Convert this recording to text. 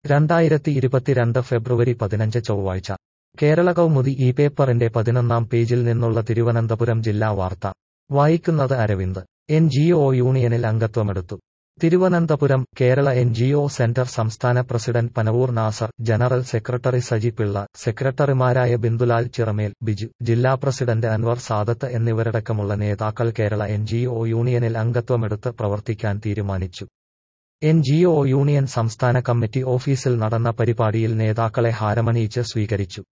രണ്ടായിരത്തി ഇരുപത്തിരണ്ട് ഫെബ്രുവരി പതിനഞ്ച് ചൊവ്വാഴ്ച കേരള കൗമുദി ഈ പേപ്പറിന്റെ പതിനൊന്നാം പേജിൽ നിന്നുള്ള തിരുവനന്തപുരം ജില്ലാ വാർത്ത വായിക്കുന്നത് അരവിന്ദ് എൻ ജി ഒ യൂണിയനിൽ അംഗത്വമെടുത്തു Thiruvananthapuram Kerala N G O centre സംസ്ഥാന president Panavoor Nasar general secretary Saji Pillai സെക്രട്ടറിമാരായ ബിന്ദുലാൽ ചിറമേൽ ബിജു ജില്ലാ പ്രസിഡന്റ് അൻവർ സാദത്ത് എന്നിവരടക്കമുള്ള നേതാക്കൾ കേരള എൻ ജി ഒ യൂണിയനിൽ അംഗത്വമെടുത്ത് പ്രവർത്തിക്കാൻ തീരുമാനിച്ചു എൻ ജി ഒ യൂണിയൻ സംസ്ഥാന കമ്മിറ്റി ഓഫീസിൽ നടന്ന പരിപാടിയിൽ നേതാക്കളെ ഹാരമണിയിച്ച് സ്വീകരിച്ചു